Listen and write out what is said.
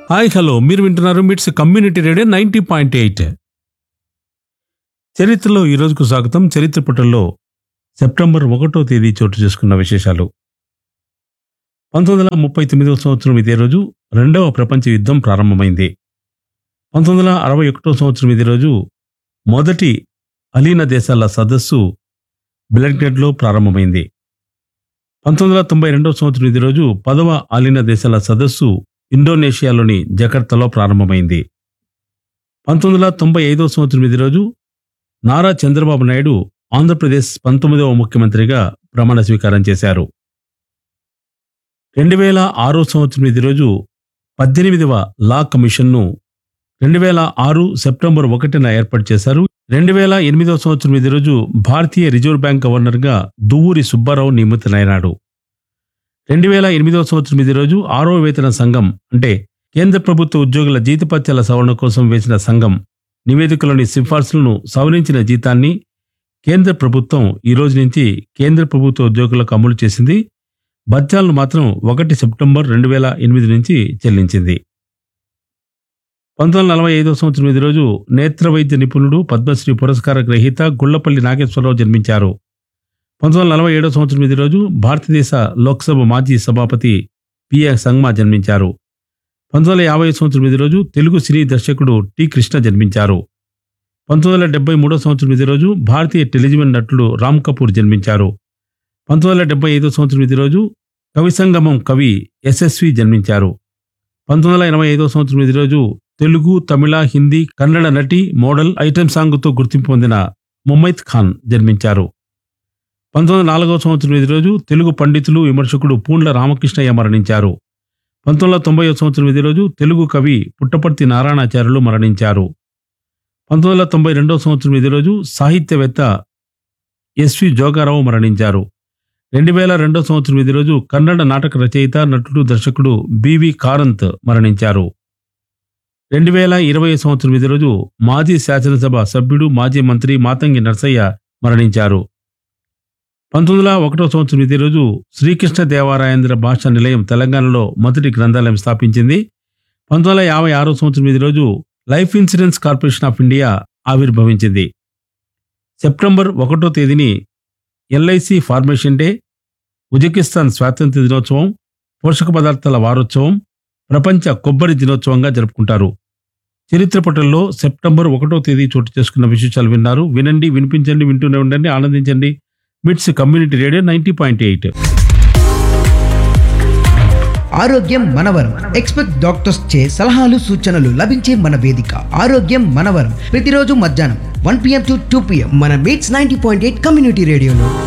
hi hello మీరు వింటున్నారు MITS community radio ninety point eight చరిత్రలో ఈ రోజుకు స్వాగతం చరిత్ర పుటల్లో సెప్టెంబర్ ఒకటో తేదీ చోటు చేసుకున్న విశేషాలు పంతొమ్మిది వందల ముప్పై తొమ్మిదవ సంవత్సరం ఇదే రోజు రెండవ ప్రపంచ యుద్ధం ప్రారంభమైంది పంతొమ్మిది వందల అరవై ఒకటో సంవత్సరం ఇదే రోజు మొదటి అలీన దేశాల సదస్సు బెలగ్రేడ్లో ప్రారంభమైంది పంతొమ్మిది వందల తొంభై రెండవ సంవత్సరం ఇదే రోజు పదవ అలీన దేశాల సదస్సు ఇండోనేషియాలోని జకర్తాలో ప్రారంభమైంది పంతొమ్మిది వందల తొంభై ఐదవ సంవత్సరం ఇదే రోజు నారా చంద్రబాబు నాయుడు ఆంధ్రప్రదేశ్ పంతొమ్మిదవ ముఖ్యమంత్రిగా ప్రమాణ స్వీకారం చేశారు రెండు వేల ఆరో సంవత్సరం ఇదే రోజు పద్దెనిమిదవ లా కమిషన్ను రెండు వేల ఆరు సెప్టెంబర్ ఒకటిన ఏర్పాటు చేశారు రెండు వేల ఎనిమిదవ సంవత్సరం ఇదే రోజు భారతీయ రిజర్వ్ బ్యాంక్ గవర్నర్గా దువ్వూరి సుబ్బారావు నియమితులైనాడు రెండు వేల ఎనిమిదవ సంవత్సరం ఇదే రోజు ఆరో వేతన సంఘం అంటే కేంద్ర ప్రభుత్వ ఉద్యోగుల జీతపత్యాల సవరణ కోసం వేసిన సంఘం నివేదికలోని సిఫార్సులను సవరించిన జీతాన్ని కేంద్ర ప్రభుత్వం ఈ రోజు నుంచి కేంద్ర ప్రభుత్వ ఉద్యోగులకు అమలు చేసింది బత్యాలను మాత్రం ఒకటి సెప్టెంబర్ రెండు వేల ఎనిమిది నుంచి చెల్లించింది పంతొమ్మిది వందల నలభై ఐదవ సంవత్సరం ఇదే రోజు నేత్ర వైద్య నిపుణుడు పద్మశ్రీ పురస్కార గ్రహీత గుళ్లపల్లి నాగేశ్వరరావు జన్మించారు పంతొమ్మిది వందల నలభై ఏడవ సంవత్సరం ఇదే రోజు భారతదేశ లోక్సభ మాజీ సభాపతి పిఏ సంగ్మా జన్మించారు పంతొమ్మిది వందల యాభై సంవత్సరం ఇదే రోజు తెలుగు సినీ దర్శకుడు టి కృష్ణ జన్మించారు పంతొమ్మిది వందల డెబ్బై మూడో సంవత్సరం ఇదే రోజు భారతీయ టెలివిజన్ నటుడు రామ్ కపూర్ జన్మించారు పంతొమ్మిది వందల డెబ్బై ఐదో సంవత్సరం ఇదే రోజు కవి సంగమం కవి ఎస్ఎస్వి జన్మించారు పంతొమ్మిది వందల ఎనభై ఐదో సంవత్సరం ఇదే రోజు తెలుగు తమిళ హిందీ కన్నడ నటి మోడల్ ఐటెం సాంగ్తో గుర్తింపు పొందిన ముమ్మైత్ ఖాన్ జన్మించారు పంతొమ్మిది వందల నాలుగవ సంవత్సరం ఇదే రోజు తెలుగు పండితులు విమర్శకుడు పూండ్ల రామకృష్ణయ్య మరణించారు పంతొమ్మిది వందల తొంభై సంవత్సరం ఇదే రోజు తెలుగు కవి పుట్టపర్తి నారాయణాచార్యులు మరణించారు పంతొమ్మిది వందల తొంభై రెండవ సంవత్సరం ఇదే రోజు సాహిత్యవేత్త ఎస్వి జోగారావు మరణించారు రెండు వేల రెండవ సంవత్సరం ఇదే రోజు కన్నడ నాటక రచయిత నటుడు దర్శకుడు బివి కారంత్ మరణించారు రెండు వేల ఇరవై సంవత్సరం ఇదే రోజు మాజీ శాసనసభ సభ్యుడు మాజీ మంత్రి మాతంగి నర్సయ్య మరణించారు పంతొమ్మిది వందల ఒకటో సంవత్సరం ఇదే రోజు శ్రీకృష్ణ దేవారాయంధ్ర భాషా నిలయం తెలంగాణలో మొదటి గ్రంథాలయం స్థాపించింది పంతొమ్మిది వందల యాభై ఆరో సంవత్సరం ఇదే రోజు life insurance corporation of India ఆవిర్భవించింది సెప్టెంబర్ ఒకటో తేదీని ఎల్ఐసి ఫార్మేషన్ డే ఉజ్బెకిస్తాన్ స్వాతంత్ర్య దినోత్సవం పోషక పదార్థాల వారోత్సవం ప్రపంచ కొబ్బరి దినోత్సవంగా జరుపుకుంటారు చరిత్ర పటంలో సెప్టెంబర్ ఒకటో తేదీ చోటు చేసుకున్న విశేషాలు విన్నారు వినండి వినిపించండి వింటూనే ఉండండి ఆనందించండి MITS community radio ninety point eight ఆరోగ్యం మనవరం ఎక్స్పెక్ట్ డాక్టర్స్ చే సలహాలు సూచనలు లభించే మన వేదిక ఆరోగ్యం మనవరం ప్రతిరోజు మధ్యాహ్నం one PM to two PM మన MITS ninety point eight community రేడియోలో